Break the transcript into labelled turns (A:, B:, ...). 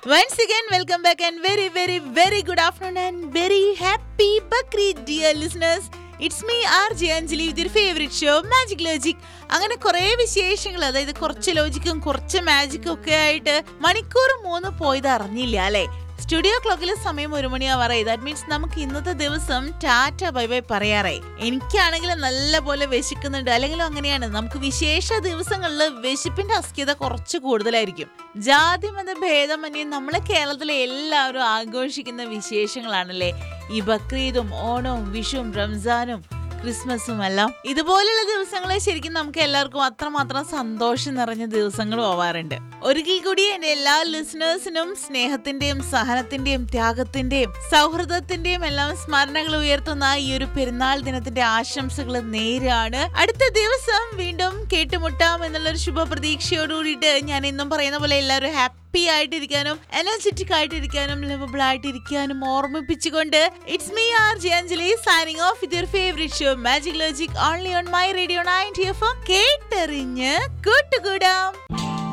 A: Once again, welcome back and very, very, very good afternoon and very happy Bakrid, dear listeners. It's me R J Anjali with favourite show magic logic അങ്ങനെ കുറെ വിശേഷങ്ങൾ അതായത് കുറച്ച് ലോജിക്കും കുറച്ച് മാജിക്കും ഒക്കെ ആയിട്ട് മണിക്കൂർ മൂന്ന് പോയത് അറിഞ്ഞില്ല അല്ലെ സ്റ്റുഡിയോ ക്ലോക്കിൽ സമയം ഒരു മണിയാവാറായി ദാറ്റ് മീൻസ് നമുക്ക് ഇന്നത്തെ ദിവസം ടാറ്റ ബൈ ബൈ പറയാറായി എനിക്കാണെങ്കിൽ നല്ല പോലെ വിശക്കുന്നുണ്ട് അല്ലെങ്കിലും അങ്ങനെയാണ് നമുക്ക് വിശേഷ ദിവസങ്ങളിൽ വിശപ്പിന്റെ അസ്കിത കുറച്ച് കൂടുതലായിരിക്കും ജാതി മത ഭേദമന്യേ നമ്മളെ കേരളത്തിലെ എല്ലാവരും ആഘോഷിക്കുന്ന വിശേഷങ്ങളാണല്ലേ ഈ ബക്രീദും ഓണവും വിഷുവും റംസാനും ക്രിസ്മസും എല്ലാം ഇതുപോലുള്ള ദിവസങ്ങളെ ശരിക്കും നമുക്ക് എല്ലാവർക്കും അത്രമാത്രം സന്തോഷം നിറഞ്ഞ ദിവസങ്ങൾ പോവാറുണ്ട് ഒരിക്കൽ കൂടി എന്റെ എല്ലാ ലിസണേഴ്സിനും സ്നേഹത്തിന്റെയും സഹനത്തിന്റെയും ത്യാഗത്തിന്റെയും സൗഹൃദത്തിന്റെയും എല്ലാം സ്മരണകൾ ഉയർത്തുന്ന ഈ ഒരു പെരുന്നാൾ ദിനത്തിന്റെ ആശംസകൾ നേരാണ് അടുത്ത ദിവസം വീണ്ടും കേട്ടുമുട്ടാം എന്നുള്ളൊരു ശുഭപ്രതീക്ഷയോടുകൂടിയിട്ട് ഞാൻ എന്നും പറയുന്ന പോലെ എല്ലാവരും ഹാപ്പി ഹാപ്പി ആയിട്ടിരിക്കാനും എനർജറ്റിക് ആയിട്ടിരിക്കാനും ലവബിൾ ആയിട്ടിരിക്കാനും ഓർമ്മിപ്പിച്ചുകൊണ്ട് it's me R J Anjali signing off with your favourite show magic logic only on my radio ninety F M കേട്ടെറിഞ്ഞ് കൂട്ടുകൂടാം